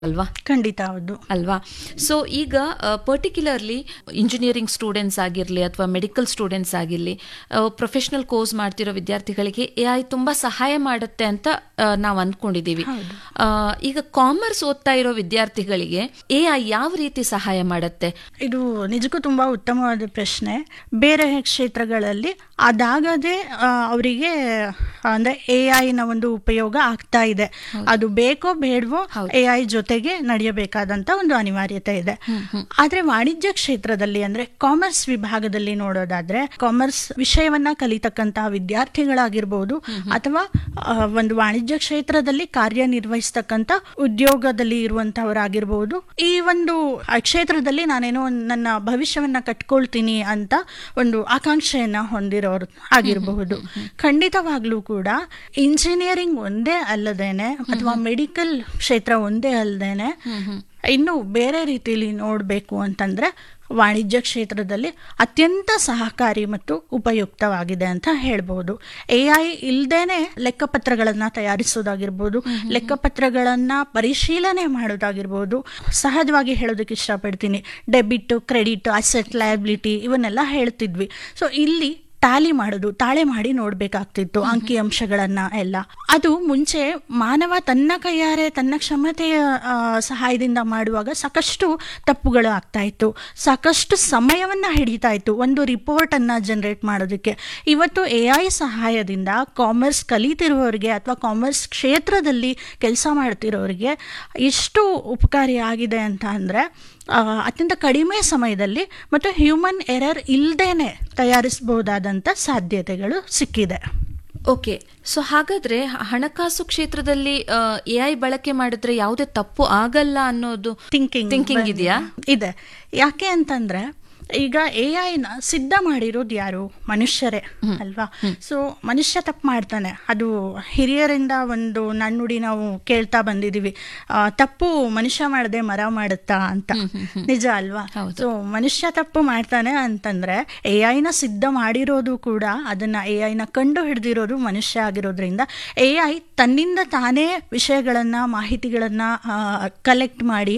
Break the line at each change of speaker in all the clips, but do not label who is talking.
ಅಲ್ವಾ
ಖಂಡಿತ ಹೌದು
ಅಲ್ವಾ ಸೊ ಈಗ ಪರ್ಟಿಕ್ಯುಲರ್ಲಿ ಇಂಜಿನಿಯರಿಂಗ್ ಸ್ಟೂಡೆಂಟ್ಸ್ ಆಗಿರಲಿ ಅಥವಾ ಮೆಡಿಕಲ್ ಸ್ಟೂಡೆಂಟ್ಸ್ ಆಗಿರಲಿ ಪ್ರೊಫೆಷನಲ್ ಕೋರ್ಸ್ ಮಾಡ್ತಿರೋ ವಿದ್ಯಾರ್ಥಿಗಳಿಗೆ ಎ ಐ ತುಂಬ ಸಹಾಯ ಮಾಡುತ್ತೆ ಅಂತ ನಾವು ಅಂದ್ಕೊಂಡಿದ್ದೀವಿ ಆ, ಈಗ ಕಾಮರ್ಸ್ ಓದ್ತಾ ಇರೋ ವಿದ್ಯಾರ್ಥಿಗಳಿಗೆ ಎ ಐ ಯಾವ ರೀತಿ ಸಹಾಯ ಮಾಡುತ್ತೆ
ಇದು ನಿಜಕ್ಕೂ ತುಂಬಾ ಉತ್ತಮವಾದ ಪ್ರಶ್ನೆ ಬೇರೆ ಕ್ಷೇತ್ರಗಳಲ್ಲಿ ಅದಾಗದೆ ಆ, ಅವರಿಗೆ ಅಂದ್ರೆ ಎ ಐನ ಒಂದು ಉಪಯೋಗ ಆಗ್ತಾ ಇದೆ ಅದು ಬೇಕೋ ಬೇಡವೋ ಎ ಐ ಜೊತೆಗೆ ನಡೆಯಬೇಕಾದಂತ ಒಂದು ಅನಿವಾರ್ಯತೆ ಇದೆ ಆದ್ರೆ ವಾಣಿಜ್ಯ ಕ್ಷೇತ್ರದಲ್ಲಿ ಅಂದ್ರೆ ಕಾಮರ್ಸ್ ವಿಭಾಗದಲ್ಲಿ ನೋಡೋದಾದ್ರೆ ಕಾಮರ್ಸ್ ವಿಷಯವನ್ನ ಕಲಿತಕ್ಕಂತಹ ವಿದ್ಯಾರ್ಥಿಗಳಾಗಿರ್ಬೋದು ಅಥವಾ ಆ, ಒಂದು ವಾಣಿಜ್ಯ ಕ್ಷೇತ್ರದಲ್ಲಿ ಕಾರ್ಯನಿರ್ವಹಿಸ್ತಕ್ಕಂತ ಉದ್ಯೋಗದಲ್ಲಿ ಇರುವಂತಹವರಾಗಿರ್ಬೋದು ಈ ಒಂದು ಆ ಕ್ಷೇತ್ರದಲ್ಲಿ ನಾನೇನೋ ಒಂದ್ ನನ್ನ ಭವಿಷ್ಯವನ್ನ ಕಟ್ಕೊಳ್ತೀನಿ ಅಂತ ಒಂದು ಆಕಾಂಕ್ಷೆಯನ್ನ ಹೊಂದಿರೋರು ಆಗಿರಬಹುದು ಖಂಡಿತವಾಗ್ಲೂ ಕೂಡ ಇಂಜಿನಿಯರಿಂಗ್ ಒಂದೇ ಅಲ್ಲದೇನೆ ಅಥವಾ ಮೆಡಿಕಲ್ ಕ್ಷೇತ್ರ ಒಂದೇ ಅಲ್ಲದೇನೆ ಇನ್ನು ಬೇರೆ ರೀತಿಯಲ್ಲಿ ನೋಡಬೇಕು ಅಂತಂದ್ರೆ ವಾಣಿಜ್ಯ ಕ್ಷೇತ್ರದಲ್ಲಿ ಅತ್ಯಂತ ಸಹಕಾರಿ ಮತ್ತು ಉಪಯುಕ್ತವಾಗಿದೆ ಅಂತ ಹೇಳ್ಬೋದು ಎ ಐ ಇಲ್ದೇನೆ ಲೆಕ್ಕಪತ್ರಗಳನ್ನ ತಯಾರಿಸೋದಾಗಿರ್ಬೋದು ಲೆಕ್ಕಪತ್ರಗಳನ್ನ ಪರಿಶೀಲನೆ ಮಾಡೋದಾಗಿರ್ಬೋದು ಸಹಜವಾಗಿ ಹೇಳೋದಕ್ಕೆ ಇಷ್ಟಪಡ್ತೀನಿ ಡೆಬಿಟ್ ಕ್ರೆಡಿಟ್ ಅಸೆಟ್ ಲಯಬಿಲಿಟಿ ಇವನ್ನೆಲ್ಲ ಹೇಳ್ತಿದ್ವಿ ಸೊ ಇಲ್ಲಿ ಟ್ಯಾಲಿ ಮಾಡೋದು ತಾಳೆ ಮಾಡಿ ನೋಡ್ಬೇಕಾಗ್ತಿತ್ತು ಅಂಕಿ ಅಂಶಗಳನ್ನ ಎಲ್ಲ ಅದು ಮುಂಚೆ ಮಾನವ ತನ್ನ ಕೈಯಾರೆ ತನ್ನ ಕ್ಷಮತೆಯ ಆ, ಸಹಾಯದಿಂದ ಮಾಡುವಾಗ ಸಾಕಷ್ಟು ತಪ್ಪುಗಳು ಆಗ್ತಾ ಇತ್ತು ಸಾಕಷ್ಟು ಸಮಯವನ್ನ ಹಿಡಿತಾ ಇತ್ತು ಒಂದು ರಿಪೋರ್ಟ್ ಅನ್ನ ಜನರೇಟ್ ಮಾಡೋದಕ್ಕೆ ಇವತ್ತು ಎ ಐ ಸಹಾಯದಿಂದ ಕಾಮರ್ಸ್ ಕಲಿತಿರುವವರಿಗೆ ಅಥವಾ ಕಾಮರ್ಸ್ ಕ್ಷೇತ್ರದಲ್ಲಿ ಕೆಲಸ ಮಾಡ್ತಿರೋರಿಗೆ ಎಷ್ಟು ಉಪಕಾರಿ ಆಗಿದೆ ಅಂತ ಅಂದ್ರೆ ಆ, ಅತ್ಯಂತ ಕಡಿಮೆ ಸಮಯದಲ್ಲಿ ಮತ್ತು ಹ್ಯೂಮನ್ ಎರರ್ ಇಲ್ದೇನೆ ತಯಾರಿಸಬಹುದಾದಂಥ ಸಾಧ್ಯತೆಗಳು ಸಿಕ್ಕಿದೆ
ಓಕೆ ಸೊ ಹಾಗಾದ್ರೆ ಹಣಕಾಸು ಕ್ಷೇತ್ರದಲ್ಲಿ ಎ ಐ ಬಳಕೆ ಮಾಡಿದ್ರೆ ಯಾವುದೇ ತಪ್ಪು ಆಗಲ್ಲ ಅನ್ನೋದು
ಥಿಂಕಿಂಗ್
ಥಿಂಕಿಂಗ್ ಇದೆಯಾ
ಇದೆ ಯಾಕೆ ಅಂತಂದ್ರೆ ಈಗ ಎ ಐನ ಸಿದ್ಧ ಮಾಡಿರೋದು ಯಾರು ಮನುಷ್ಯರೇ ಅಲ್ವಾ ಸೊ ಮನುಷ್ಯ ತಪ್ಪು ಮಾಡ್ತಾನೆ ಅದು ಹಿರಿಯರಿಂದ ಒಂದು ನನ್ನುಡಿ ನಾವು ಕೇಳ್ತಾ ಬಂದಿದೀವಿ ಆ, ತಪ್ಪು ಮನುಷ್ಯ ಮಾಡದೆ ಮರ ಮಾಡುತ್ತಾ ಅಂತ ನಿಜ ಅಲ್ವಾ ಸೊ ಮನುಷ್ಯ ತಪ್ಪು ಮಾಡ್ತಾನೆ ಅಂತಂದ್ರೆ ಎ ಐನ ಸಿದ್ಧ ಮಾಡಿರೋದು ಕೂಡ ಅದನ್ನ ಎ ಐನ ಕಂಡು ಹಿಡಿದಿರೋದು ಮನುಷ್ಯ ಆಗಿರೋದ್ರಿಂದ ಎ ಐ ತನ್ನಿಂದ ತಾನೇ ವಿಷಯಗಳನ್ನ ಮಾಹಿತಿಗಳನ್ನ ಕಲೆಕ್ಟ್ ಮಾಡಿ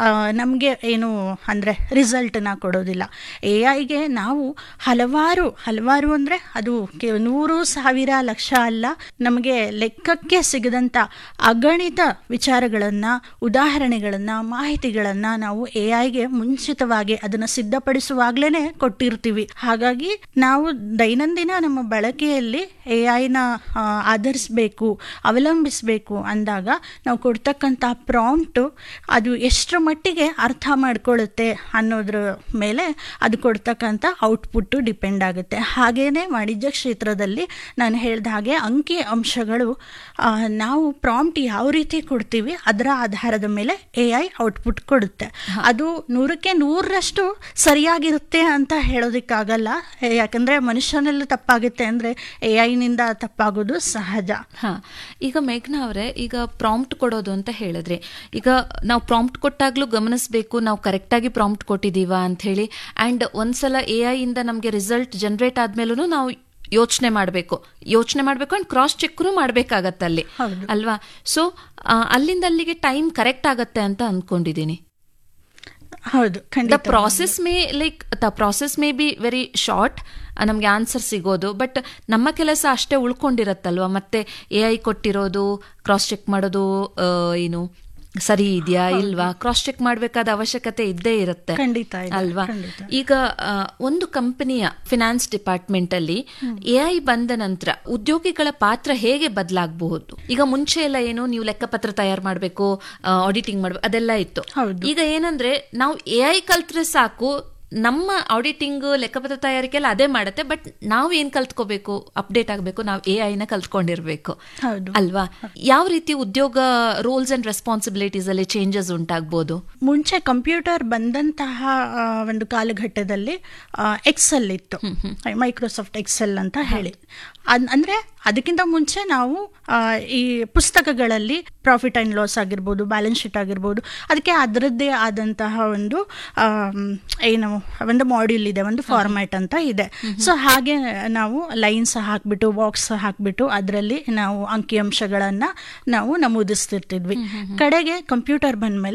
ನಮಗೆ ಏನು ಅಂದ್ರೆ ರಿಸಲ್ಟ್ನ ಕೊಡೋದಿಲ್ಲ ಎ ಐಗೆ ನಾವು ಹಲವಾರು ಹಲವಾರು ಅಂದ್ರೆ ಅದು ಕೆ- ನೂರು ಸಾವಿರ ಲಕ್ಷ ಅಲ್ಲ ನಮಗೆ ಲೆಕ್ಕಕ್ಕೆ ಸಿಗದಂತ ಅಗಣಿತ ವಿಚಾರಗಳನ್ನ ಉದಾಹರಣೆಗಳನ್ನ ಮಾಹಿತಿಗಳನ್ನ ನಾವು ಎ ಐಗೆ ಮುಂಚಿತವಾಗಿ ಅದನ್ನ ಸಿದ್ಧಪಡಿಸುವಾಗ್ಲೇನೆ ಕೊಟ್ಟಿರ್ತೀವಿ ಹಾಗಾಗಿ ನಾವು ದೈನಂದಿನ ನಮ್ಮ ಬಳಕೆಯಲ್ಲಿ ಎ ಐನ ಆಧರಿಸಬೇಕು ಅವಲಂಬಿಸಬೇಕು ಅಂದಾಗ ನಾವು ಕೊಡ್ತಕ್ಕಂಥ ಪ್ರಾಂಪ್ಟು ಅದು ಎಷ್ಟರ ಮಟ್ಟಿಗೆ ಅರ್ಥ ಮಾಡ್ಕೊಳ್ಳುತ್ತೆ ಅನ್ನೋದ್ರ ಮೇಲೆ ಅದು ಕೊಡ್ತಕ್ಕಂಥ ಔಟ್ಪುಟ್ಟು ಡಿಪೆಂಡ್ ಆಗುತ್ತೆ ಹಾಗೇನೆ ವಾಣಿಜ್ಯ ಕ್ಷೇತ್ರದಲ್ಲಿ ನಾನು ಹೇಳ್ದ ಹಾಗೆ ಅಂಕಿ ಅಂಶಗಳು ಆ, ನಾವು ಪ್ರಾಂಪ್ಟ್ ಯಾವ ರೀತಿ ಕೊಡ್ತೀವಿ ಅದರ ಆಧಾರದ ಮೇಲೆ ಎ ಐ ಔಟ್ಪುಟ್ ಕೊಡುತ್ತೆ ಅದು ನೂರಕ್ಕೆ ನೂರರಷ್ಟು ಸರಿಯಾಗಿರುತ್ತೆ ಅಂತ ಹೇಳೋದಕ್ಕಾಗಲ್ಲ ಯಾಕಂದ್ರೆ ಮನುಷ್ಯನಲ್ಲಿ ತಪ್ಪಾಗುತ್ತೆ ಅಂದ್ರೆ ಎ ಐನಿಂದ ತಪ್ಪಾಗೋದು ಸಹಜ
ಹಾ ಈಗ ಮೇಘನಾ ಅವರೇ ಈಗ ಪ್ರಾಂಪ್ಟ್ ಕೊಡೋದು ಅಂತ ಹೇಳಿದ್ರಿ ಈಗ ನಾವು ಪ್ರಾಂಪ್ಟ್ ಕೊಟ್ಟಾಗ್ಲೂ ಗಮನಿಸಬೇಕು ನಾವು ಕರೆಕ್ಟಾಗಿ ಪ್ರಾಂಪ್ಟ್ ಕೊಟ್ಟಿದ್ದೀವಾ ಅಂತ ಹೇಳಿ ಆ್ಯಂಡ್ ಒಂದ್ಸಲ ಎ ಐ ಇಂದ ನಮಗೆ ರಿಸಲ್ಟ್ ಜನರೇಟ್ ಆದ್ಮೇಲೂ ನಾವು ಯೋಚನೆ ಮಾಡಬೇಕು ಯೋಚನೆ ಮಾಡಬೇಕು ಅಂಡ್ ಕ್ರಾಸ್ ಚೆಕ್ನು ಮಾಡ್ಬೇಕಾಗತ್ತೆ ಅಲ್ಲಿ
ಹೌದು.
ಅಲ್ವಾ ಸೊ ಅಲ್ಲಿಂದ ಅಲ್ಲಿಗೆ ಟೈಮ್ ಕರೆಕ್ಟ್ ಆಗತ್ತೆ ಅಂತ ಅಂದ್ಕೊಂಡಿದ್ದೀನಿ
ಹೌದು
ದ
ಖಂಡಿತ
process may like the process may be very short ನಮಗೆ ಆನ್ಸರ್ ಸಿಗೋದು ಬಟ್ ನಮ್ಮ ಕೆಲಸ ಅಷ್ಟೇ ಉಳ್ಕೊಂಡಿರತ್ತಲ್ವಾ ಮತ್ತೆ ಎ ಐ ಕೊಟ್ಟಿರೋದು ಕ್ರಾಸ್ ಚೆಕ್ ಮಾಡೋದು ಆ, ಏನು ಸರಿ ಇದೆಯಾ ಇಲ್ವಾ ಕ್ರಾಸ್ ಚೆಕ್ ಮಾಡಬೇಕಾದ ಅವಶ್ಯಕತೆ ಇದ್ದೇ ಇರುತ್ತೆ
ಖಂಡಿತ ಇದೆ,
ಅಲ್ವಾ
ಖಂಡಿತ.
ಈಗ ಆ, ಒಂದು ಕಂಪನಿಯ ಫಿನಾನ್ಸ್ ಡಿಪಾರ್ಟ್ಮೆಂಟ್ ಅಲ್ಲಿ ಎ ಐ ಬಂದ ನಂತರ ಉದ್ಯೋಗಿಗಳ ಪಾತ್ರ ಹೇಗೆ ಬದಲಾಗಬಹುದು ಈಗ ಮುಂಚೆ ಎಲ್ಲ ಏನು ನೀವು ಲೆಕ್ಕಪತ್ರ ತಯಾರು ಮಾಡಬೇಕು ಆಡಿಟಿಂಗ್ ಮಾಡ್ಬೇಕು ಅದೆಲ್ಲ ಇತ್ತು
ಹೌದು.
ಈಗ ಏನಂದ್ರೆ ನಾವು ಎ ಐ ಕಲ್ತ್ರೆ ಸಾಕು ನಮ್ಮ ಆಡಿಟಿಂಗ್ ಲೆಕ್ಕಪತ್ರ ತಯಾರಿಕೆ ಎಲ್ಲ ಅದೇ ಮಾಡುತ್ತೆ ಬಟ್ ನಾವು ಏನ್ ಕಲ್ತ್ಕೋಬೇಕು ಅಪ್ಡೇಟ್ ಆಗಬೇಕು ನಾವು ಎ ಐನ ಕಲ್ತ್ಕೊಂಡಿರ್ಬೇಕು
ಹೌದು
ಅಲ್ವಾ ಯಾವ ರೀತಿ ಉದ್ಯೋಗ ರೋಲ್ಸ್ ಅಂಡ್ ರೆಸ್ಪಾನ್ಸಿಬಿಲಿಟೀಸ್ ಅಲ್ಲಿ ಚೇಂಜಸ್ ಉಂಟಾಗ್ಬೋದು
ಮುಂಚೆ ಕಂಪ್ಯೂಟರ್ ಬಂದಂತಹ ಆ, ಒಂದು ಕಾಲಘಟ್ಟದಲ್ಲಿ ಎಕ್ಸೆಲ್ ಇತ್ತು ಮೈಕ್ರೋಸಾಫ್ಟ್ ಎಕ್ಸೆಲ್ ಅಂತ ಹೇಳಿ ಅದ್- ಅಂದ್ರೆ ಅದಕ್ಕಿಂತ ಮುಂಚೆ ನಾವು ಆ, ಈ ಪುಸ್ತಕಗಳಲ್ಲಿ ಪ್ರಾಫಿಟ್ ಆ್ಯಂಡ್ ಲಾಸ್ ಆಗಿರ್ಬೋದು ಬ್ಯಾಲೆನ್ಸ್ ಶೀಟ್ ಆಗಿರ್ಬೋದು ಅದಕ್ಕೆ ಅದರದ್ದೇ ಆದಂತಹ ಒಂದು ಆಮ್, ಏನು ಒಂದು ಮಾಡ್ಯೂಲ್ ಇದೆ ಒಂದು ಫಾರ್ಮ್ಯಾಟ್ ಅಂತ ಇದೆ ಸೊ ಹಾಗೆ ನಾವು ಲೈನ್ಸ್ ಹಾಕ್ಬಿಟ್ಟು ಬಾಕ್ಸ್ ಹಾಕ್ಬಿಟ್ಟು ಅದರಲ್ಲಿ ನಾವು ಅಂಕಿಅಂಶಗಳನ್ನ ನಾವು ನಮೂದಿಸ್ತಿರ್ತಿದ್ವಿ ಕಡೆಗೆ ಕಂಪ್ಯೂಟರ್ ಬಂದ್ಮೇಲೆ